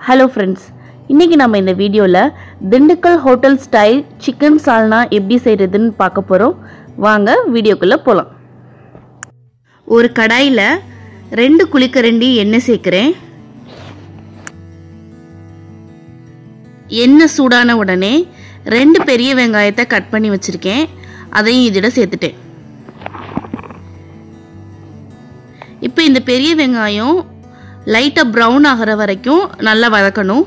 hello friends இன்றைக்கி நம்ம இந்த வீடியோவில் Dindigul hotel style chicken salna எப்படி செய்கிறதுன்னு பார்க்க போகிறோம் வாங்க வீடியோக்குள்ளே போகலாம் ஒரு கடாயில் ரெண்டு குழிக்கரண்டி எண்ணெய் சேர்க்குறேன் எண்ணெய் சூடான உடனே ரெண்டு பெரிய வெங்காயத்தை கட் பண்ணி வச்சுருக்கேன் அதையும் இதோட சேர்த்துட்டேன் இப்போ இந்த பெரிய வெங்காயம் லைட்டாக ப்ரௌன் ஆகிற வரைக்கும் நல்லா வதக்கணும்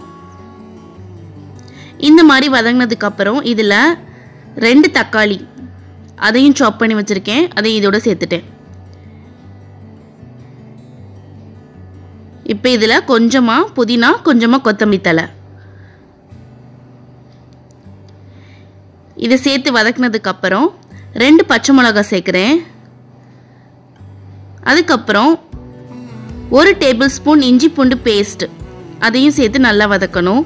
இந்த மாதிரி வதங்கினதுக்கப்புறம் இதில் ரெண்டு தக்காளி அதையும் சாப் பண்ணி வச்சுருக்கேன் அதையும் இதோட சேர்த்துட்டேன் இப்போ இதில் கொஞ்சமாக புதினா கொஞ்சமாக கொத்தமல்லி தலை இதை சேர்த்து வதக்குனதுக்கப்புறம் ரெண்டு பச்சை மிளகாய் சேர்க்குறேன் அதுக்கப்புறம் ஒரு டேபிள் ஸ்பூன் இஞ்சி பூண்டு பேஸ்ட் அதையும் சேர்த்து நல்லா வதக்கணும்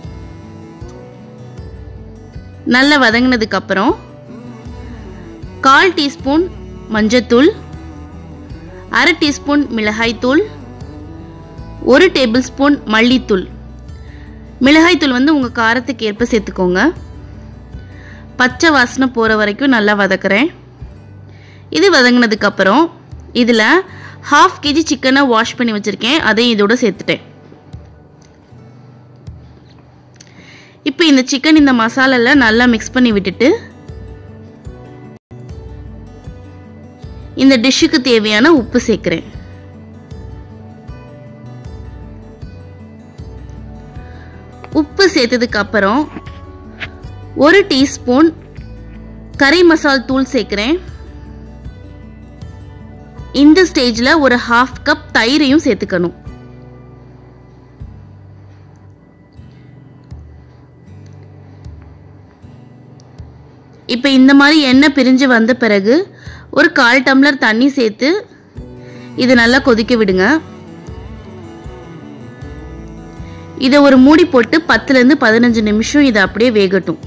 நல்லா வதங்கினதுக்கப்புறம் கால் டீஸ்பூன் மஞ்சத்தூள் அரை டீஸ்பூன் மிளகாய்த்தூள் ஒரு டேபிள் ஸ்பூன் மல்லித்தூள் மிளகாய்த்தூள் வந்து உங்கள் காரத்துக்கு ஏற்ப சேர்த்துக்கோங்க பச்சை வாசனை போகிற வரைக்கும் நல்லா வதக்குறேன் இது வதங்கினதுக்கப்புறம் இதில் ஹாஃப் கேஜி சிக்கனை வாஷ் பண்ணி வச்சுருக்கேன் அதையும் இதோட சேர்த்துட்டேன் இப்போ இந்த சிக்கன் இந்த மசாலாவில் நல்லா மிக்ஸ் பண்ணி விட்டுட்டு இந்த டிஷ்ஷுக்கு தேவையான உப்பு சேர்க்குறேன் உப்பு சேர்த்ததுக்கு அப்புறம் ஒரு டீஸ்பூன் கறி மசால் தூள் சேர்க்குறேன் இந்த ஸ்டேஜில் ஒரு ஹாஃப் கப் தயிரையும் சேர்த்துக்கணும் இப்போ இந்த மாதிரி எண்ணெய் பிரிஞ்சு வந்த பிறகு ஒரு கால் டம்ளர் தண்ணி சேர்த்து இது நல்லா கொதிக்க விடுங்க இதை ஒரு மூடி போட்டு பத்துலேருந்து பதினஞ்சு நிமிஷம் இதை அப்படியே வேகட்டும்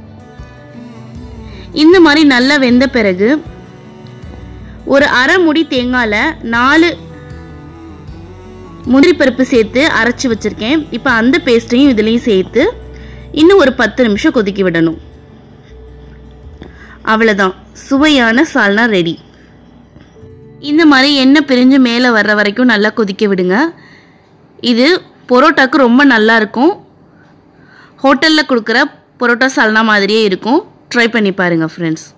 இந்த மாதிரி நல்லா வெந்த பிறகு ஒரு அரை முடி தேங்காயில் நாலு முந்திரி பருப்பு சேர்த்து அரைச்சி வச்சுருக்கேன் இப்போ அந்த பேஸ்ட்டையும் இதுலேயும் சேர்த்து இன்னும் ஒரு பத்து நிமிஷம் கொதிக்க விடணும் அவ்வளோதான் சுவையான சால்னா ரெடி இந்த மாதிரி எண்ணெய் பிரிஞ்சு மேலே வர்ற வரைக்கும் நல்லா கொதிக்க விடுங்க இது பரோட்டாக்கு ரொம்ப நல்லா இருக்கும் ஹோட்டலில் கொடுக்குற பரோட்டா சால்னா மாதிரியே இருக்கும் ட்ரை பண்ணி பாருங்கள் ஃப்ரெண்ட்ஸ்